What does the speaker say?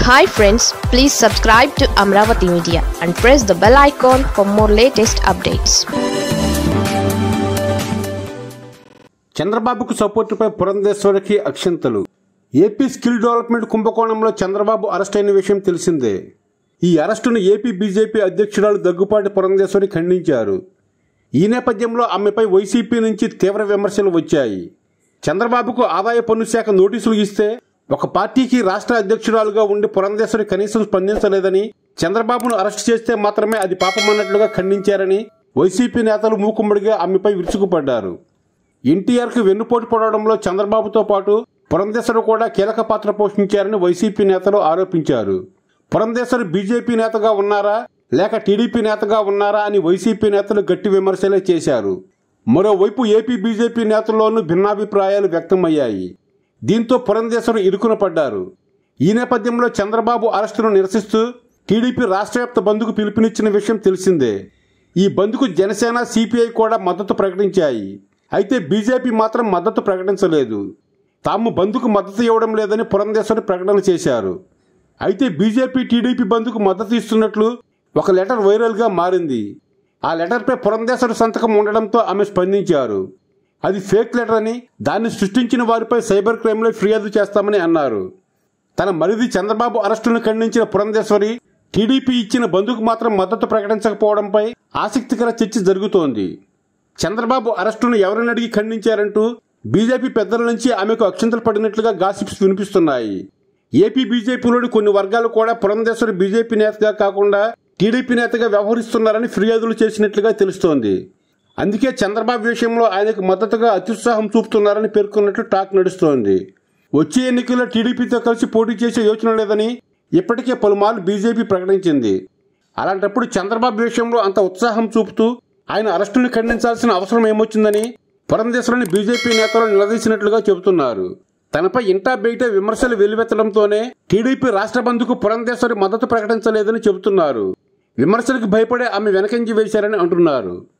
hi friends please subscribe to Amaravati media and press the bell icon for more latest updates చంద్రబాబుకు సపోర్టుపై పురంధేశ్వరికి అక్షంతలు AP skill development కుంభకోణంలో Chandrababu arrest అయిన విషయం తెలిసిందే ఈ అరెస్టును ఏపీ బీజేపీ అధ్యక్షురాలు దగ్గుపాటి పురంధేశ్వరి ఖండించారు ఈ నేపథ్యంలో ఆమెపై వైసీపీ నుంచి తీవ్ర విమర్శలు వచ్చాయి చంద్రబాబుకు ఆదాయ పన్ను శాఖ నోటీసులు ఇస్తే ఒక పార్టీకి రాష్ట్ర అధ్యక్షురాలుగా ఉండి పురంధేశ్వరి కనీసం స్పందించలేదని చంద్రబాబును అరెస్ట్ చేస్తే మాత్రమే అది పాపమన్నట్లుగా ఖండించారని వైసీపీ నేతలు మూకుమ్మడిగా ఆమెపై విరుచుకుపడ్డారు ఎన్టీఆర్కు వెన్నుపోటు పడడంలో చంద్రబాబుతో పాటు పురంధేశ్వరు కూడా కీలక పాత్ర పోషించారని వైసీపీ నేతలు ఆరోపించారు పురంధేశ్వరు బీజేపీ నేతగా ఉన్నారా లేక టీడీపీ నేతగా ఉన్నారా అని వైసీపీ నేతలు గట్టి విమర్శలే చేశారు మరోవైపు ఏపీ బీజేపీ నేతల్లోనూ భిన్నాభిప్రాయాలు వ్యక్తమయ్యాయి దీంతో పురంధేశ్వరు ఇరుకున పడ్డారు ఈ నేపథ్యంలో చంద్రబాబు అరెస్టును నిరసిస్తూ టీడీపీ రాష్ట్ర వ్యాప్త బంద్కు పిలుపునిచ్చిన విషయం తెలిసిందే ఈ బంద్కు జనసేన సిపిఐ కూడా మద్దతు ప్రకటించాయి అయితే బీజేపీ మాత్రం మద్దతు ప్రకటించలేదు తాము బంద్కు మద్దతు ఇవ్వడం లేదని పురంధేశ్వరి ప్రకటన చేశారు అయితే బీజేపీ టీడీపీ బంద్కు మద్దతు ఇస్తున్నట్లు ఒక లెటర్ వైరల్గా మారింది ఆ లెటర్పై పురంధేశ్వరి సంతకం ఉండడంతో ఆమె స్పందించారు అది ఫేక్ లెటర్ అని దాన్ని సృష్టించిన వారిపై సైబర్ క్రైమ్లో ఫిర్యాదు చేస్తామని అన్నారు తన మరిది చంద్రబాబు అరెస్టును ఖండించిన పురంధేశ్వరి టీడీపీ ఇచ్చిన బంధుకు మాత్రం మద్దతు ప్రకటించకపోవడంపై ఆసక్తికర చర్చ జరుగుతోంది చంద్రబాబు అరెస్టును ఎవరిని అడిగి ఖండించారంటూ బీజేపీ పెద్దల నుంచి ఆమెకు అక్షంతలు పడినట్లుగా గాసిప్స్ వినిపిస్తున్నాయి ఏపీ బీజేపీలోని కొన్ని వర్గాలు కూడా పురంధేశ్వరి బీజేపీ నేతగా కాకుండా టీడీపీ నేతగా వ్యవహరిస్తున్నారని ఫిర్యాదులు చేసినట్లుగా తెలుస్తోంది అందుకే చంద్రబాబు విషయంలో ఆయనకు మద్దతుగా అత్యుత్సాహం చూపుతున్నారని పేర్కొన్నట్లు టాక్ నడుస్తోంది వచ్చే ఎన్నికల్లో టీడీపీతో కలిసి పోటీ చేసే యోచన లేదని ఇప్పటికే పలుమార్లు బీజేపీ ప్రకటించింది అలాంటప్పుడు చంద్రబాబు విషయంలో అంత ఉత్సాహం చూపుతూ ఆయన అరెస్టును ఖండించాల్సిన అవసరం ఏమొచ్చిందని పురంధేశ్వరుని బీజేపీ నేతలు నిలదీసినట్లుగా చెబుతున్నారు తనపై ఇంటా బయట విమర్శలు వెల్లువెత్తడంతోనే టీడీపీ రాష్ట్ర బంధుకు పురంధేశ్వరి మద్దతు ప్రకటించలేదని చెబుతున్నారు విమర్శలకు భయపడే ఆమె వెనకంజి వేశారని అంటున్నారు